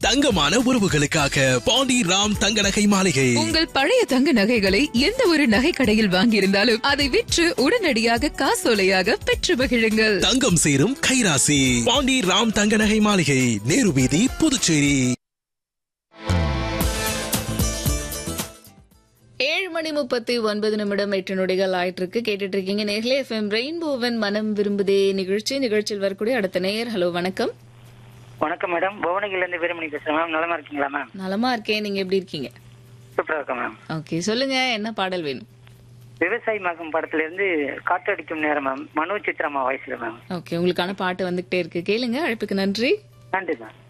தங்கமான உறவுகளுக்காக பாண்டி ராம் தங்க நகை மாளிகை உங்கள் பழைய தங்க நகைகளை எந்த ஒரு நகை கடையில் வாங்கியிருந்தாலும் அதை விற்று உடனடியாக காசோலையாக பெற்று மகிழுங்கள் தங்கம் சேரும் கைராசி பாண்டி ராம் தங்க நகை மாளிகை நேரு வீதி புதுச்சேரி ஏழு மணி முப்பத்தி ஒன்பது நிமிடம் எட்டு நொடிகள் ஆயிட்டு இருக்கு கேட்டுட்டு இருக்கீங்க நேர்களே எஃப்எம் ரெயின்போவன் மனம் விரும்புதே நிகழ்ச்சி நிகழ்ச்சியில் வரக்கூடிய அடுத்த நேயர் ஹலோ வணக்கம் வணக்கம் மேடம் புவனகிரில இருந்து வீரமணி பேசுறேன் மேம் நலமா இருக்கீங்களா மேம் நலமா இருக்கேன் நீங்க எப்படி இருக்கீங்க சூப்பரா இருக்கேன் மேம் ஓகே சொல்லுங்க என்ன பாடல் வேணும் விவசாயி மகம் படத்துல இருந்து காற்றடிக்கும் நேரம் மேம் மனோ சித்ராமா வாய்ஸ்ல மேம் ஓகே உங்களுக்கான பாட்டு வந்துகிட்டே இருக்கு கேளுங்க அழைப்புக்கு நன்றி நன்றி மேம்